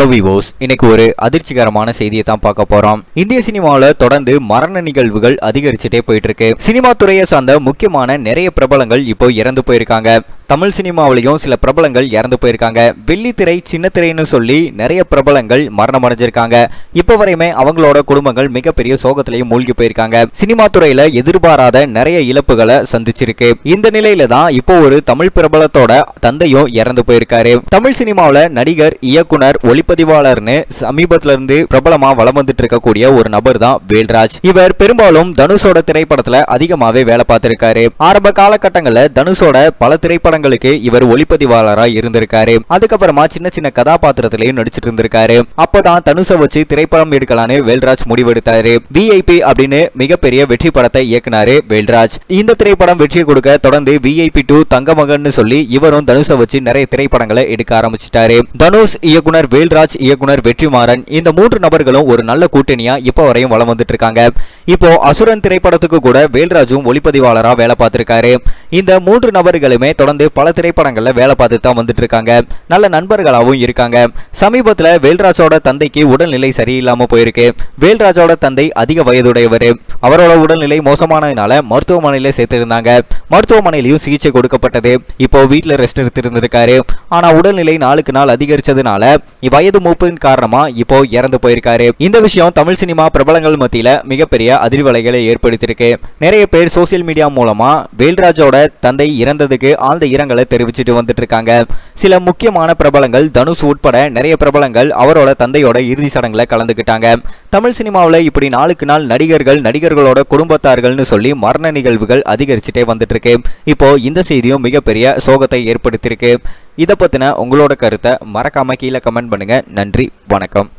விவோஸ் இன்னைக்கு ஒரு அதிர்ச்சிகரமான செய்தியை தான் பார்க்க போறோம் இந்திய சினிமாவில் தொடர்ந்து மரண நிகழ்வுகள் அதிகரிச்சுட்டே போயிட்டு இருக்கு சினிமா துறையை சார்ந்த முக்கியமான நிறைய பிரபலங்கள் இப்போ இறந்து போயிருக்காங்க தமிழ் சினிமாவிலையும் சில பிரபலங்கள் இறந்து போயிருக்காங்க வெள்ளித்திரை சின்னத்திரைன்னு சொல்லி நிறைய பிரபலங்கள் மரணம் அடைஞ்சிருக்காங்க இப்போ வரையுமே அவங்களோட குடும்பங்கள் மிகப்பெரிய சோகத்திலையும் மூழ்கி போயிருக்காங்க சினிமா துறையில எதிர்பாராத நிறைய இழப்புகளை சந்திச்சிருக்கு இந்த நிலையில தான் இப்போ ஒரு தமிழ் பிரபலத்தோட தந்தையும் இறந்து போயிருக்காரு தமிழ் சினிமாவில் நடிகர் இயக்குனர் ஒளிப்பதிவாளர்னு சமீபத்துல இருந்து பிரபலமா வலம் வந்துட்டு இருக்கக்கூடிய ஒரு நபர் தான் வேல்ராஜ் இவர் பெரும்பாலும் தனுஷோட திரைப்படத்துல அதிகமாவே வேலை பார்த்திருக்காரு ஆரம்ப காலகட்டங்கள்ல தனுஷோட பல திரைப்படங்களுக்கு இவர் ஒளிப்பதிவாளரா இருந்திருக்காரு அதுக்கப்புறமா சின்ன சின்ன கதாபாத்திரத்திலையும் நடிச்சிட்டு இருந்திருக்காரு அப்பதான் தனுஷை வச்சு திரைப்படம் எடுக்கலான்னு வேல்ராஜ் முடிவெடுத்தாரு விஐபி அப்படின்னு மிகப்பெரிய வெற்றி படத்தை இயக்குனாரு வேல்ராஜ் இந்த திரைப்படம் வெற்றி கொடுக்க தொடர்ந்து விஐபி டூ தங்கமகன்னு சொல்லி இவரும் தனுஷை வச்சு நிறைய திரைப்படங்களை எடுக்க ஆரம்பிச்சிட்டாரு தனுஷ் இயக்குனர் வேல்ராஜ் இயக்குனர் வெற்றிமாறன் இந்த மூன்று நபர்களும் ஒரு நல்ல கூட்டணியா இப்போ வரையும் வலம் வந்துட்டு இருக்காங்க இப்போ அசுரன் திரைப்படத்துக்கு கூட வேல்ராஜும் ஒளிப்பதிவாளரா வேலை பார்த்திருக்காரு இந்த மூன்று நபர்களுமே தொடர்ந்து பல திரைப்படங்கள்ல வேலை பார்த்துட்டு தான் வந்துட்டு இருக்காங்க நல்ல நண்பர்களாகவும் இருக்காங்க சமீபத்துல வேல்ராஜோட தந்தைக்கு உடல்நிலை சரியில்லாம போயிருக்கு வேல்ராஜோட தந்தை அதிக வயதுடையவர் அவரோட உடல்நிலை மோசமானதுனால மருத்துவமனையில சேர்த்திருந்தாங்க மருத்துவமனையிலையும் சிகிச்சை கொடுக்கப்பட்டது இப்போ வீட்டில் ரெஸ்ட் எடுத்திருந்திருக்காரு ஆனா உடல்நிலை நாளுக்கு நாள் அதிகரிச்சதுனால வயது மூப்பின் காரணமா இப்போ இறந்து போயிருக்காரு இந்த விஷயம் தமிழ் சினிமா பிரபலங்கள் மத்தியில மிகப்பெரிய அதிர்வலைகளை ஏற்படுத்தியிருக்கு நிறைய பேர் சோசியல் மீடியா மூலமா வேல்ராஜோட தந்தை இறந்ததுக்கு ஆழ்ந்த இரங்கலை தெரிவிச்சிட்டு வந்துட்டு இருக்காங்க சில முக்கியமான பிரபலங்கள் தனுஷ் உட்பட நிறைய பிரபலங்கள் அவரோட தந்தையோட இறுதி சடங்குல கலந்துக்கிட்டாங்க தமிழ் சினிமாவில் இப்படி நாளுக்கு நாள் நடிகர்கள் நடிகர்களோட குடும்பத்தார்கள்னு சொல்லி மரண நிகழ்வுகள் அதிகரிச்சுட்டே வந்துட்டு இருக்கு இப்போ இந்த செய்தியும் மிகப்பெரிய சோகத்தை ஏற்படுத்தியிருக்கு இதை பத்தின உங்களோட கருத்தை மறக்காம கீழே கமெண்ட் பண்ணுங்க நன்றி வணக்கம்